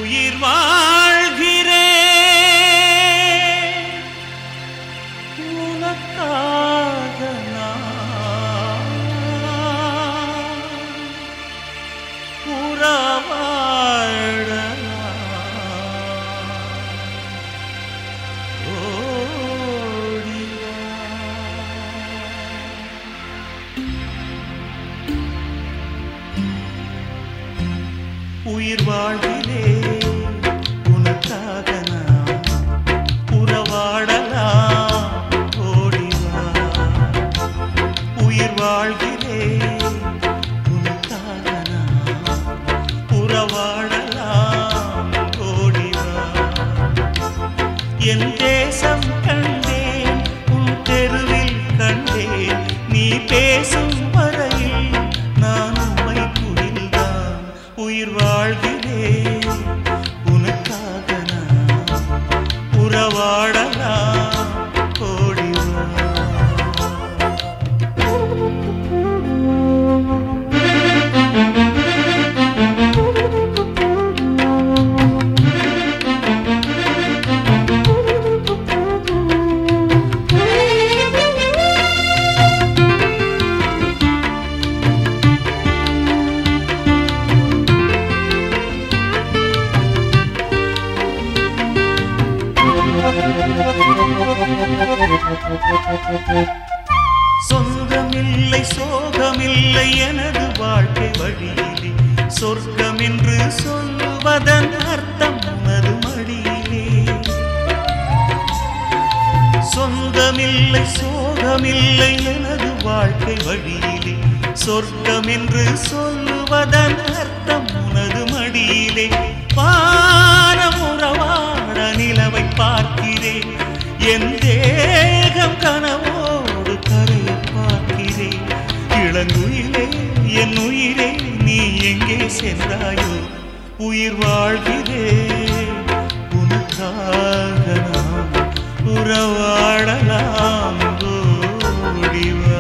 உயிர் வாழ்கிறே உனக்காக நான் உறவாடலாம். ஓடி வா. உயிர் வாழ்விலே உனக்காக நான் உறவாடலாம் ஓடிவா உயிர் வாழ்விலே உனக்காக நான் உறவாடலாம் ஓடிவா என் தேசம் கண்டேன் உன் தெருவில் கண்டேன் நீ பேசும் வரையில் நான் உம்மை குயில்தான் உயிர் வாழ்கிறேன் உனக்காக நான் உறவாடலாம் ஓடிவா சொந்தமில்லை சோகமில்லை எனது வாழ்க்கை வழியிலே சொர்க்கம் என்று சொல்லுவதன் அர்த்தம் உனது மடியிலே சொந்தமில்லை சோகமில்லை எனது வாழ்க்கை வழியிலே சொர்க்கம் என்று சொல்லுவதன் அர்த்தம் உனது மடியிலே வானம் உறவாட நிலவை பார்க்கிறேன் என் தேகம் கனவோடு கரையை பார்க்கிறேன் இளங்குயிலே என் உயிரே நீ எங்கே சென்றாயோ உயிர் வாழ்கிறேன் உனக்காக நான் உறவாடலாம் ஓடிவா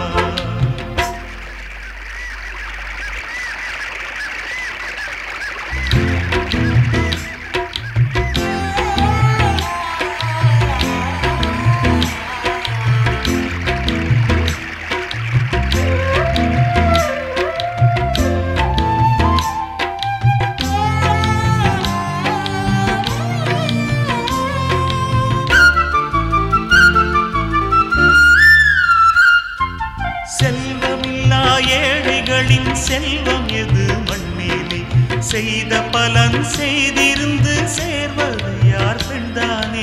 செல்வமில்லா ஏழைகளின் செல்வம் எது மண்ணிலே செய்த பலன் செய்திருந்து சேர்வது யார் பெண்தானே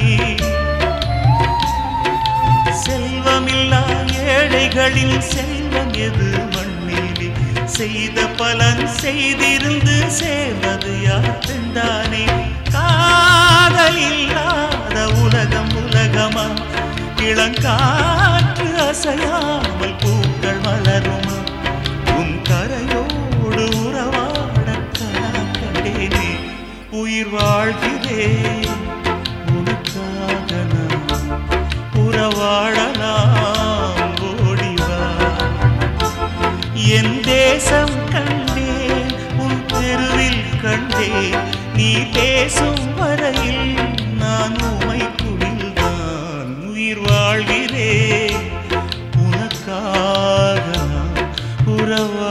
செல்வமில்லா ஏழைகளின் செல்வம் எது மண்ணிலே செய்த பலன் செய்திருந்து சேர்வது யார் பெண்தானே காதல் இல்லாத உலகம் உலகமா இளங்காற்று அசையாமல் பூக்கள் மலருமா உன் கரையோடு உறவாட கனா கண்டேனே உயிர் வாழ்கிறேன் உனக்காக நான் உறவாடலாம் ஓடிவா என் தேசம் கண்டேன் உன் தெருவில் கண்டேன் நீ பேசும் வரையில் நான் உமை குடில்தான் உயிர் வாழ்கிறேன் உனக்காக நான் உறவா